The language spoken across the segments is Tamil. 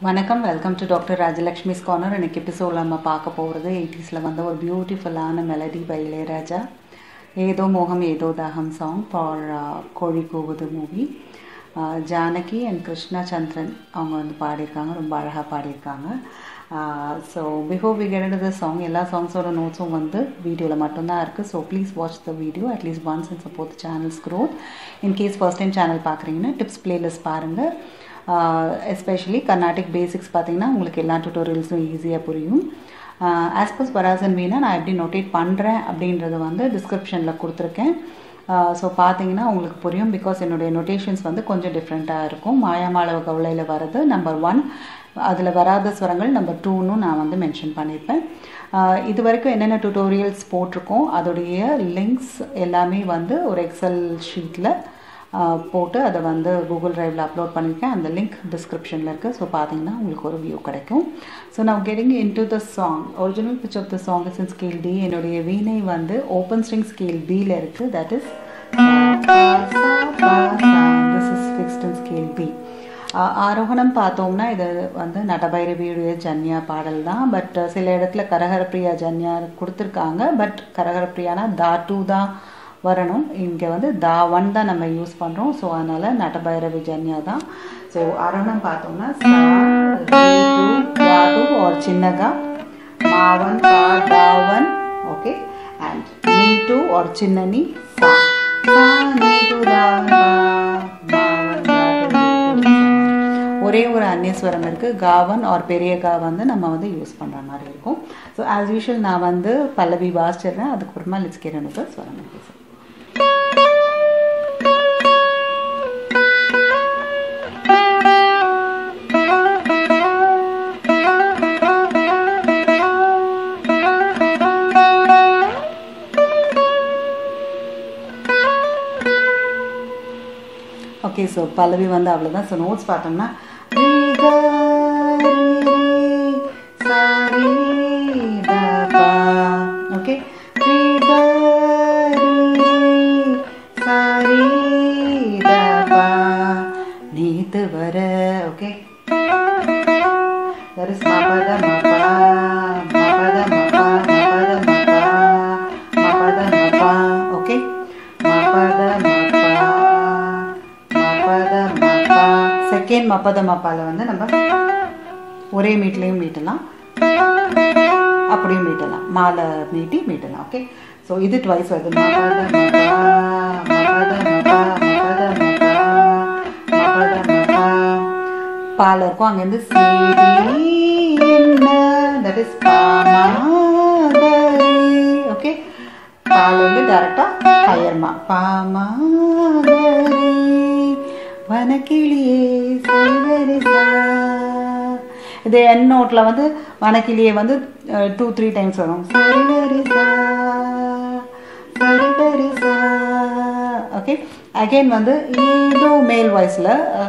வணக்கம் welcome to doctor Rajalakshmi's corner இன்னைக்கு எபிசோடில் நம்ம பார்க்க போகிறது எயிட்டிஸில் வந்த ஒரு பியூட்டிஃபுல்லான மெலடி பை இளையராஜா ஏதோ மோகம் ஏதோ தாகம் song for Kozhi Koovuthu movie Janaki and Krishna Chandran அவங்க வந்து பாடியிருக்காங்க ரொம்ப அழகாக பாடியிருக்காங்க so before we get the song எல்லா சாங்ஸோட நோட்ஸும் வந்து வீடியோவில் மட்டும்தான் இருக்குது so please watch the video at least once and support channels growth in case first time channel பார்க்குறீங்கன்னா டிப்ஸ் பிளேலிஸ்ட் பாருங்கள் எஸ்பெஷலி கர்நாடிக் பேசிக்ஸ் பார்த்தீங்கன்னா உங்களுக்கு எல்லா டுட்டோரியல்ஸும் ஈஸியாக புரியும் ஆஸ் பஸ் பராசன் வீணா நான் எப்படி நோட்டேட் பண்ணுறேன் அப்படின்றத வந்து டிஸ்கிரிப்ஷனில் கொடுத்துருக்கேன் ஸோ பார்த்தீங்கன்னா உங்களுக்கு புரியும் பிகாஸ் என்னுடைய நொட்டேஷன்ஸ் வந்து கொஞ்சம் டிஃப்ரெண்ட்டாக இருக்கும் மாயாமாளவ கவலையில் வர்றது நம்பர் ஒன் அதில் வராத ஸ்வரங்கள் நம்பர் டூன்னு நான் வந்து மென்ஷன் பண்ணியிருப்பேன் இது வரைக்கும் என்னென்ன டுட்டோரியல்ஸ் போட்டிருக்கோம் அதோடைய லிங்க்ஸ் எல்லாமே வந்து ஒரு எக்ஸல் ஷீட்டில் போட்டு அதை வந்து கூகுள் ட்ரைவில் அப்லோட் பண்ணியிருக்கேன் அந்த லிங்க் டிஸ்கிரிப்ஷனில் இருக்குது ஸோ பார்த்தீங்கன்னா உங்களுக்கு ஒரு வியூ கிடைக்கும் ஸோ நான் getting into the song original pitch of the song is in scale D என்னுடைய வீணை வந்து ஓப்பன் ஸ்ட்ரிங் ஸ்கேல் பியில் இருக்குது that is this is fixed in scale B ஆரோகணம் பார்த்தோம்னா இது வந்து நடபைரவியுடைய ஜன்யா பாடல் தான் பட் சில இடத்துல கரகரப்பிரியா ஜன்யா கொடுத்துருக்காங்க பட் கரகரப்பிரியானா தா டூ தான் வரணும் இங்கே வந்து தா ஒன் தான் நம்ம யூஸ் பண்ணுறோம் ஸோ அதனால் நடபைரவி ஜன்யா தான் ஸோ அரணம் பார்த்தோம்னா ஒரு சின்னகா மாவன் பா தாவன் ஓகே அண்ட் நீ டூ ஒரு சின்ன நீ சா நீ டூ தாவன் ஒரே ஒரு அந்நியஸ்வரம் இருக்குது காவன் ஆர் பெரிய கா வந்து நம்ம வந்து யூஸ் பண்ணுற மாதிரி இருக்கும் ஸோ ஆஸ் யூஷுவல் நான் வந்து பல்லவி வாசிச்சிடுறேன் அதுக்கப்புறமா லிட்ஸ்கேரனுக்கு ஸ்வரம் பேசுகிறேன் ஓகே ஸோ பல்லவி வந்து அவ்வளோதான் ஸோ நோட்ஸ் பார்த்தோம்னா ஓகே நீத்து வர ஓகே that is மபத மபா மபத மபா மபத மபா மபத மபா ஓகே மபத மபா மபத மபா செகண்ட் மபத மப்பால வந்து நம்ம ஒரே மீட்லேயும் மீட்டலாம் அப்படியும் மீட்டலாம் மாலை மீட்டி மீட்டலாம் ஓகே ஸோ இது ட்வைஸ் வருது மபத மபா மபத மபா மபத மபா மபத மபா பால் இருக்கும் அங்கேருந்து சிடி என்ன தட் இஸ் பாமாதரி ஓகே பால் வந்து டேரெக்டாக ஹையர்மா பாமாதரி வனக்கிளியே சைவரிசா இது என் நோட்டில் வந்து வனக்கிளியே வந்து டூ த்ரீ டைம்ஸ் வரும் சரிவரிசா சரிவரிசா ஓகே அகெயின் வந்து ஏதோ மேல் வாய்ஸில்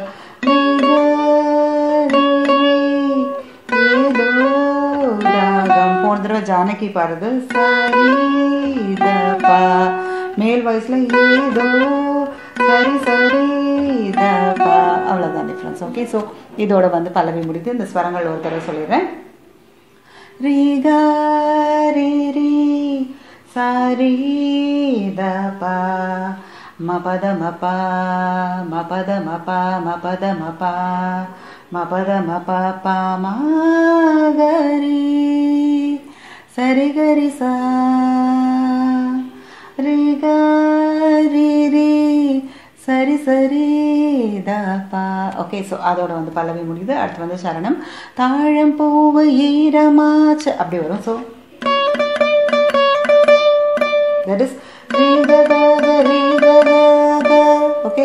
போன தடவை ஜானகி பாடுறது சரிதப்பா மேல் வாய்ஸில் ஏதோ சரி சரி தப்பா அவ்வளோதான் டிஃப்ரென்ஸ் ஓகே ஸோ இதோட வந்து பல்லவி முடித்து இந்த ஸ்வரங்கள் ஒரு தடவை சொல்லிடுறேன் ரீகா ரீ ரீ சாரி தப்பா மபத மபா மபத மபா மபத மபா மபத மபா பாமாகரி சரி கரி சா ரி கரி ரி சரி சரி தாப்பா ஓகே ஸோ அதோட வந்து பல்லவி முடியுது அடுத்து வந்து சரணம் தாழம் பூவு ஈரமாச்சு அப்படி வரும் ஸோ தட் இஸ் ஓகே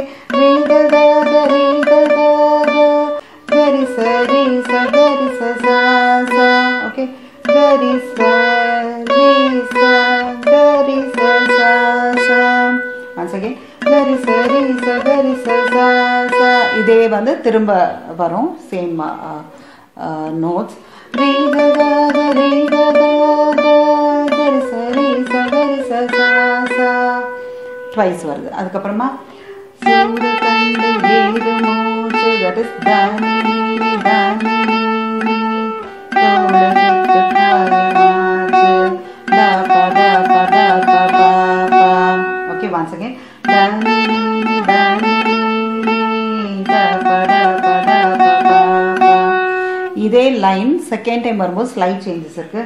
கரி சரி ச கரி ச சா சா ஓகே கரி சரி ச கரி ச சா சா ஒன்ஸ் அகேன் கரி சரி ச கரி ச சா சா இதே வந்து திரும்ப வரும் சேம் நோட்ஸ் ரீ க க ரீ க க கரி சரி ச கரி ச சா சா ட்வைஸ் வருது அதுக்கப்புறமா சூடு கண்டு ஏது மூச்சு தட் இஸ் தானி நீ தானி நீ இதே லைன் செகண்ட் டைம் வரும்போது ஸ்லைட் சேஞ்சஸ் இருக்கு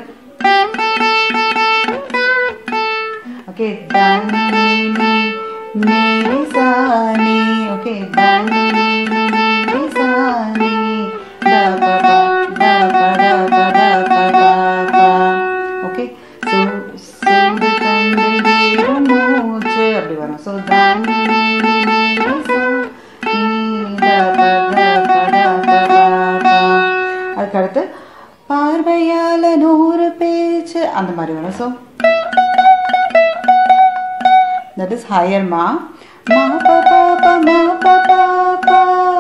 ஓகே தனி நீ நீ நீரி சாணி ஓகே தனி நீ நீ நீரி சாணி த ப ப த ப த ப த ப த ப ஓகே சு சுடு தந்தை வீரும் மூச்சு அப்படி வரும் ஸோ தனி நீ நீ நீரி சாணி த ப த ப த ப த ப அதுக்கடுத்து பார்வையால நூறு பேச்சு அந்த மாதிரி வரும் so that is higher ma ma pa pa pa ma pa pa pa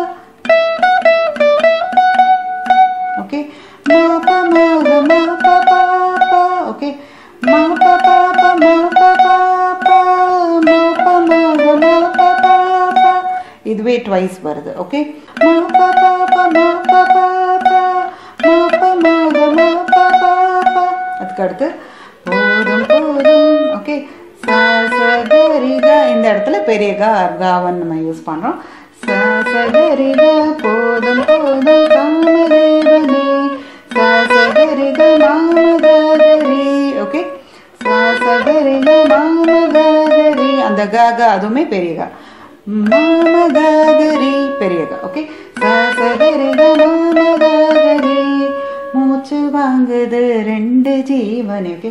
okay ma pa ma ga ma pa pa pa okay ma pa pa pa ma pa pa pa ma pa ma ga ma pa pa pa இதுவே ட்வைஸ் வருது ஓகே மா பா பா பா மா பா பா பா மா பா மா க மா பா பா பா அதுக்கு அடுத்து போதும் போதும் ஓகே ச ச க ரி க இந்த இடத்துல பெரிய க காவன் நம்ம யூஸ் பண்ணுறோம் ச ச க ரி க போதும் போதும் காமதேவனே ச ச க ரி க மாமதரி ஓகே ச ச க ரி க மாமதரி அந்த க க அதுவுமே பெரிய க மாமதரி பெரிய க ஓகே ச ச க ரி க மாமதரி மூச்சு வாங்குது ரெண்டு ஜீவனே ஓகே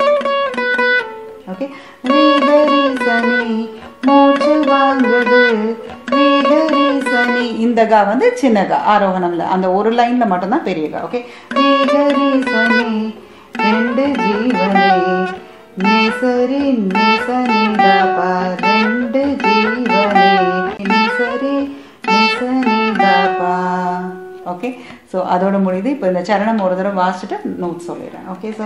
ஓகே வீகரி சனி மூச்சு வாங்குது வீகரி சனி இந்த கா வந்து சின்ன கா ஆரோகணம்ல அந்த ஒரு லைன்ல மட்டும்தான் பெரிய கா ஓகே வீகரி சனி ரெண்டு ஜீவனே நிசரி நிசனி தபா ரெண்டு ஜீவனே நிசரி நிசனி தபா ஓகே ஸோ அதோட முடியுது இப்போ இந்த சரணம் ஒரு தடவை வாசிச்சுட்டு நோட் சொல்லிடுறேன் okay so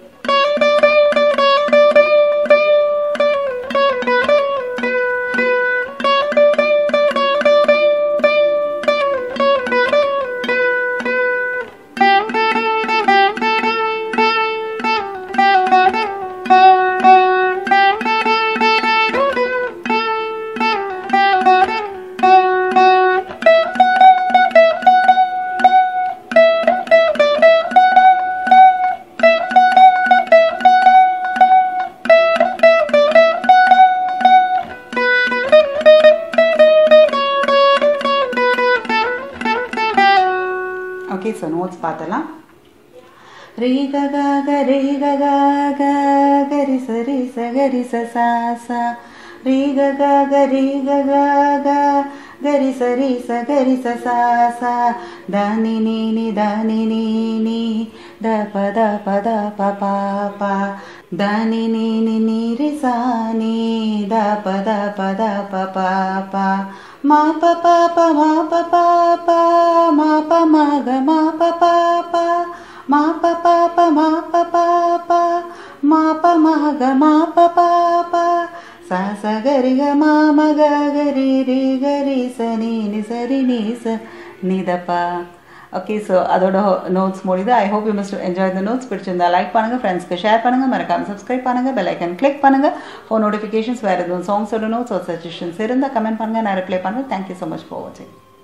okay so notes பார்த்தலாம் ரீ க க க ரீ க க க கரி ச ரி ச கரி ச சா சா ரீ க க க ரீ க க க கரி ச ரி ச கரி ச சா சா த நி நீ நி த நி நீ நீ த ப த ப த ப ப ப த நி நீ நி நீ ரி சா நீ த ப த ப த ப ப ப மா ப ப ப மா ப ப ப மா ப ம க மா ப ப ப மா ப ப ப மா ப ப ப மா ப ம க மா ப ப ப ச ச க ரி க மா ம க க ரி ரி க ரி ச நீ நி ச ரி நீ ச நீ த ப ஓகே ஸோ அதோட நோட்ஸ் முடியுது I hope you must enjoy the notes பிடிச்சிருந்தா லைக் பண்ணுங்கள் ஃப்ரெண்ட்ஸ்க்கு ஷேர் பண்ணுங்கள் மறக்காம சப்ஸ்கிரைப் பண்ணுங்கள் பெல் ஐக்கன் கிளிக் பண்ணுங்கள் ஃபோன் நோட்டிஃபிகேஷன்ஸ் வேறு எதுவும் சாங்ஸோட நோட்ஸ் ஒரு சஜஷன்ஸ் இருந்தால் கமெண்ட் பண்ணுங்கள் நான் ரிப்ளை பண்ணுறேன் தேங்க்யூ ஸோ மச் ஃபார் வாட்சிங்